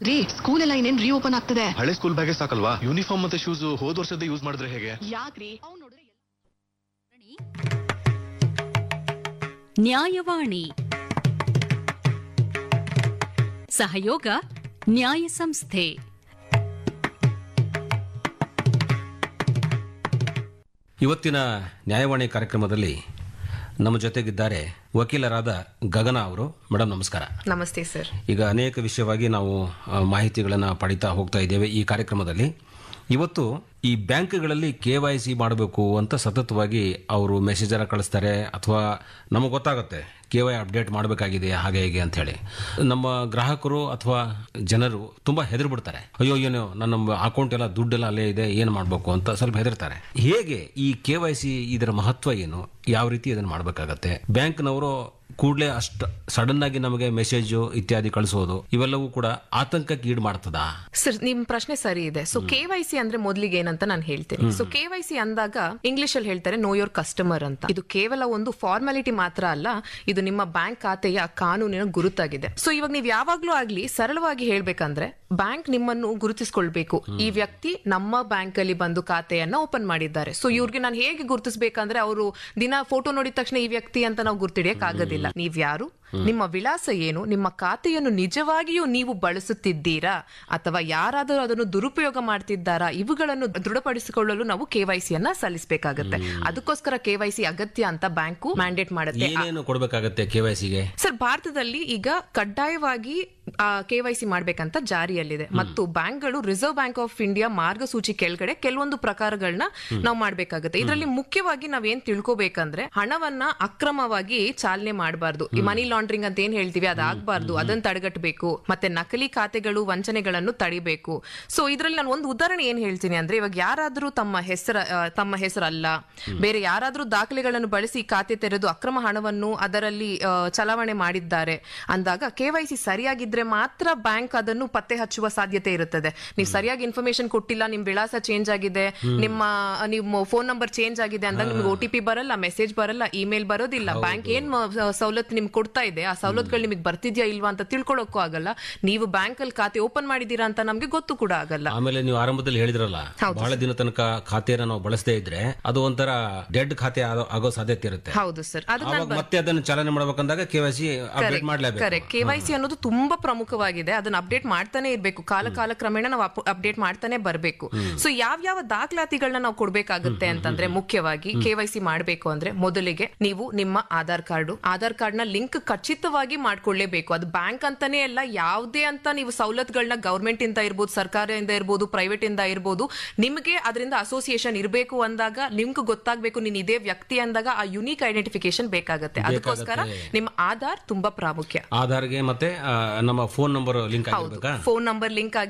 ರೀ ಸ್ಕೂಲ್ ಎಲ್ಲ ಇನ್ನೇನ್ ರೀಓಪನ್ ಆಗ್ತದೆ ಹಳೆ ಸ್ಕೂಲ್ ಬ್ಯಾಗೇ ಸಾಕಲ್ವಾ ಯೂನಿಫಾರ್ಮ್ ಮತ್ತೆ ಶೂಸ್ ಹೋದ್ ವರ್ಷದ ಯೂಸ್ ಮಾಡಿದ್ರೆ ಹೇಗೆ ಯಾಕ್ರಿ ಅವ್ನ್ ನೋಡಿದ್ರೆ ನ್ಯಾಯವಾಣಿ ಸಹಯೋಗ ನ್ಯಾಯ ಸಂಸ್ಥೆ ಇವತ್ತಿನ ನ್ಯಾಯವಾಣಿ ಕಾರ್ಯಕ್ರಮದಲ್ಲಿ ನಮ್ಮ ಜೊತೆಗಿದ್ದಾರೆ ವಕೀಲರಾದ ಗಗನ ಅವರು ಮೇಡಮ್ ನಮಸ್ಕಾರ ನಮಸ್ತೆ ಸರ್ ಈಗ ಅನೇಕ ವಿಷಯವಾಗಿ ನಾವು ಆ, ಮಾಹಿತಿಗಳನ್ನು ಪಡಿತಾ ಹೋಗ್ತಾ ಇದ್ದೇವೆ ಈ ಕಾರ್ಯಕ್ರಮದಲ್ಲಿ ಇವತ್ತು ಈ ಬ್ಯಾಂಕ್ಗಳಲ್ಲಿ ಕೆ ವೈ ಸಿ ಮಾಡಬೇಕು ಅಂತ ಸತತವಾಗಿ ಅವರು ಮೆಸೇಜರ ಕಳಿಸ್ತಾರೆ ಅಥವಾ ನಮಗೆ ಗೊತ್ತಾಗುತ್ತೆ ಕೆ ವೈ ಅಪ್ಡೇಟ್ ಮಾಡಬೇಕಾಗಿದೆ ಹಾಗೆ ಹೇಗೆ ಅಂತ ಹೇಳಿ ನಮ್ಮ ಗ್ರಾಹಕರು ಅಥವಾ ಜನರು ತುಂಬಾ ಹೆದರ್ಬಿಡ್ತಾರೆ ಅಯ್ಯೋ ಏನೋ ನನ್ನ ಅಕೌಂಟ್ ಎಲ್ಲ ದುಡ್ಡೆಲ್ಲ ಅಲ್ಲೇ ಇದೆ ಏನು ಮಾಡಬೇಕು ಅಂತ ಸ್ವಲ್ಪ ಹೆದರ್ತಾರೆ ಹೇಗೆ ಈ ಕೆ ವೈ ಸಿ ಇದರ ಮಹತ್ವ ಏನು ಯಾವ ರೀತಿ ಇದನ್ನು ಮಾಡಬೇಕಾಗತ್ತೆ ಬ್ಯಾಂಕ್ನವರು ಕೂಡಲೇ ಅಷ್ಟು ಸಡನ್ ಆಗಿ ನಮಗೆ ಮೆಸೇಜ್ ಇತ್ಯಾದಿ ಕಳಿಸೋದು ಇವೆಲ್ಲವೂ ಕೂಡ ಆತಂಕಕ್ಕೆ ಈಡು ಮಾಡ್ತದಾ ಸರ್ ನಿಮ್ ಪ್ರಶ್ನೆ ಸರಿ ಇದೆ ಸೊ ಕೆ ವೈ ಸಿ ಅಂದ್ರೆ ಮೊದ್ಲಿಗೆ ಏನಂತ ನಾನು ಹೇಳ್ತೀನಿ ಸೊ ಕೆ ವೈ ಸಿ ಅಂದಾಗ ಇಂಗ್ಲಿಷ್ ಅಲ್ಲಿ ಹೇಳ್ತಾರೆ ನೋ ಯೋರ್ ಕಸ್ಟಮರ್ ಅಂತ ಇದು ಕೇವಲ ಒಂದು ಫಾರ್ಮಾಲಿಟಿ ಮಾತ್ರ ಅಲ್ಲ ಇದು ನಿಮ್ಮ ಬ್ಯಾಂಕ್ ಖಾತೆಯ ಕಾನೂನಿನ ಗುರುತಾಗಿದೆ ಸೊ ಇವಾಗ ನೀವು ಯಾವಾಗ್ಲೂ ಆಗ್ಲಿ ಸರಳವಾಗಿ ಹೇಳ್ಬೇಕಂದ್ರೆ ಬ್ಯಾಂಕ್ ನಿಮ್ಮನ್ನು ಗುರುತಿಸ್ಕೊಳ್ಬೇಕು ಈ ವ್ಯಕ್ತಿ ನಮ್ಮ ಬ್ಯಾಂಕ್ ಅಲ್ಲಿ ಬಂದು ಖಾತೆಯನ್ನ ಓಪನ್ ಮಾಡಿದ್ದಾರೆ ಸೊ ಇವ್ರಿಗೆ ನಾನು ಹೇಗೆ ಗುರುತಿಸ್ಬೇಕಂದ್ರೆ ಅವರು ದಿನ ಫೋಟೋ ನೋಡಿದ ತಕ್ಷಣ ಈ ವ್ಯಕ್ತಿ ಅಂತ ನಾವು ಗುರ್ತಿಡಿಯಕ್ ಆಗೋದಿಲ್ಲ ನೀವ್ ಯಾರು ನಿಮ್ಮ ವಿಳಾಸ ಏನು ನಿಮ್ಮ ಖಾತೆಯನ್ನು ನಿಜವಾಗಿಯೂ ನೀವು ಬಳಸುತ್ತಿದ್ದೀರಾ ಅಥವಾ ಯಾರಾದರೂ ಅದನ್ನು ದುರುಪಯೋಗ ಮಾಡ್ತಿದ್ದಾರಾ ಇವುಗಳನ್ನು ದೃಢಪಡಿಸಿಕೊಳ್ಳಲು ನಾವು ಕೆವೈಸಿಯನ್ನ ಸಲ್ಲಿಸಬೇಕಾಗತ್ತೆ ಅದಕ್ಕೋಸ್ಕರ ಕೆವೈಸಿ ಅಗತ್ಯ ಅಂತ ಬ್ಯಾಂಕು ಮ್ಯಾಂಡೇಟ್ ಮಾಡುತ್ತೆ ಏನೇನು ಕೊಡಬೇಕಾಗತ್ತೆ ಕೆ ವೈ ಸಿಗೆ ಸರ್ ಭಾರತದಲ್ಲಿ ಈಗ ಕಡ್ಡಾಯವಾಗಿ ಕೆವೈಸಿ ಮಾಡ್ಬೇಕಂತ ಜಾರಿಯಲ್ಲಿದೆ ಮತ್ತು ಬ್ಯಾಂಕ್ಗಳು ರಿಸರ್ವ್ ಬ್ಯಾಂಕ್ ಆಫ್ ಇಂಡಿಯಾ ಮಾರ್ಗಸೂಚಿ ಕೆಳಗಡೆ ಕೆಲವೊಂದು ಪ್ರಕಾರಗಳನ್ನ ನಾವು ಮಾಡ್ಬೇಕಾಗುತ್ತೆ ಇದರಲ್ಲಿ ಮುಖ್ಯವಾಗಿ ನಾವ್ ಏನ್ ತಿಳ್ಕೊಬೇಕಂದ್ರೆ ಹಣವನ್ನ ಅಕ್ರಮವಾಗಿ ಚಾಲನೆ ಮಾಡಬಾರ್ದು ಈ ಮನಿ ಲಾಂಡ್ರಿಂಗ್ ಅಂತ ಏನ್ ಹೇಳ್ತೀವಿ ಅದಾಗಬಾರ್ದು ಅದನ್ನ ತಡೆಗಟ್ಟಬೇಕು ಮತ್ತೆ ನಕಲಿ ಖಾತೆಗಳು ವಂಚನೆಗಳನ್ನು ತಡಿಬೇಕು ಸೊ ಇದ್ರಲ್ಲಿ ನಾನು ಒಂದು ಉದಾಹರಣೆ ಏನ್ ಹೇಳ್ತೀನಿ ಅಂದ್ರೆ ಇವಾಗ ಯಾರಾದ್ರೂ ತಮ್ಮ ಹೆಸರ ಆ, ತಮ್ಮ ಹೆಸರಲ್ಲ ಬೇರೆ ಯಾರಾದ್ರೂ ದಾಖಲೆಗಳನ್ನು ಬಳಸಿ ಖಾತೆ ತೆರೆದು ಅಕ್ರಮ ಹಣವನ್ನು ಅದರಲ್ಲಿ ಆ, ಚಲಾವಣೆ ಮಾಡಿದ್ದಾರೆ ಅಂದಾಗ ಕೆವೈಸಿ ಸರಿಯಾಗಿದ್ರೆ ಮಾತ್ರ ಬ್ಯಾಂಕ್ ಅದನ್ನು ಪತ್ತೆ ಹಚ್ಚುವ ಸಾಧ್ಯತೆ ಇರುತ್ತದೆ ನೀವು ಸರಿಯಾಗಿ ಇನ್ಫಾರ್ಮೇಶನ್ ಕೊಟ್ಟಿಲ್ಲ ನಿಮ್ ವಿಳಾಸ ಚೇಂಜ್ ಆಗಿದೆ ನಿಮ್ಮ ನಿಮ್ಮ ಫೋನ್ ನಂಬರ್ ಚೇಂಜ್ ಆಗಿದೆ ಅಂದಾಗ ನಿಮ್ಗೆ ಒ ಟಿ ಪಿ ಬರಲ್ಲ ಮೆಸೇಜ್ ಬರಲ್ಲ ಇಮೇಲ್ ಬರೋದಿಲ್ಲ ಬ್ಯಾಂಕ್ ಏನ್ ಮ- ಸವಲತ್ತು ನಿಮ್ಗೆ ಕೊಡ್ತಾ ಇದೆ ಆ ಸವಲತ್ತುಗಳು ನಿಮಗೆ ಬರ್ತಿದ್ಯಾ ಇಲ್ವಾ ಅಂತ ತಿಳ್ಕೊಳ್ಳೋಕ್ಕೂ ಆಗಲ್ಲ ನೀವು ಬ್ಯಾಂಕ್ ಅಲ್ಲಿ ಖಾತೆ ಓಪನ್ ಮಾಡಿದೀರಾ ಅಂತ ನಮ್ಗೆ ಗೊತ್ತು ಕೂಡ ಆಗಲ್ಲ ಆಮೇಲೆ ನೀವು ಆರಂಭದಲ್ಲಿ ಹೇಳಿದ್ರಲ್ಲ ಬಹಳ ದಿನ ತನಕ ಖಾತೆಯನ್ನು ನಾವು ಬಳಸದೇ ಇದ್ರೆ ಅದು ಒಂಥರ ಡೆಡ್ ಖಾತೆ ಆಗೋ- ಆಗೋ ಸಾಧ್ಯತೆ ಇರುತ್ತೆ ಹೌದು ಸರ್ ಅದಕ್ಕೆ ಆವಾಗ ಮತ್ತೆ ಅದನ್ನು ಚಾಲನೆ ಮಾಡ್ಬೇಕಂದಾಗ ಕೆ ವೈ ಸಿ ಅಪ್ಡೇಟ್ ಮಾಡಲೇಬೇಕು ಕರೆಕ್ಟ್ ಕೆವೈಸಿ ಅನ್ನೋದು ತುಂಬಾ ಪ್ರಮುಖವಾಗಿದೆ ಅದನ್ನ ಅಪ್ಡೇಟ್ ಮಾಡ್ತಾನೆ ಇರ್ಬೇಕು ಕಾಲ ಕಾಲ ಕ್ರಮೇಣ ನಾವು ಅಪ್ಡೇಟ್ ಮಾಡ್ತಾನೆ ಬರಬೇಕು ಸೊ ಯಾವ ಯಾವ ದಾಖಲಾತಿಗಳನ್ನ ನಾವು ಕೊಡ್ಬೇಕಾಗುತ್ತೆ ಅಂತಂದ್ರೆ ಮುಖ್ಯವಾಗಿ ಕೆವೈಸಿ ಮಾಡಬೇಕು ಅಂದ್ರೆ ಮೊದಲಿಗೆ ನೀವು ನಿಮ್ಮ ಆಧಾರ್ ಕಾರ್ಡು ಆಧಾರ್ ಕಾರ್ಡ್ ನ ಲಿಂಕ್ ಖಚಿತವಾಗಿ ಮಾಡ್ಕೊಳ್ಳೇಬೇಕು ಅದು ಬ್ಯಾಂಕ್ ಅಂತಾನೆ ಅಲ್ಲ ಯಾವುದೇ ಅಂತ ನೀವು ಸವಲತ್ತುಗಳನ್ನ ಗವರ್ಮೆಂಟ್ ಇಂದ ಇರ್ಬೋದು ಸರ್ಕಾರದಿಂದ ಇರ್ಬೋದು ಪ್ರೈವೇಟ್ ಇಂದ ಇರ್ಬೋದು ನಿಮಗೆ ಅದರಿಂದ ಅಸೋಸಿಯೇಷನ್ ಇರಬೇಕು ಅಂದಾಗ ನಿಮ್ಗೆ ಗೊತ್ತಾಗ್ಬೇಕು ನೀನ್ ಇದೇ ವ್ಯಕ್ತಿ ಅಂದಾಗ ಆ ಯುನೀಕ್ ಐಡೆಂಟಿಫಿಕೇಶನ್ ಬೇಕಾಗುತ್ತೆ ಅದಕ್ಕೋಸ್ಕರ ನಿಮ್ಮ ಆಧಾರ್ ತುಂಬಾ ಪ್ರಾಮುಖ್ಯ ಆಧಾರ್ಗೆ ಮತ್ತೆ ಆ, ನಮ್ಮ ಫೋನ್ ನಂಬರ್ ಲಿಂಕ್ ಹೌದು ಆಗಿರ್ಬೇಕಾ ಫೋನ್ ನಂಬರ್ ಲಿಂಕ್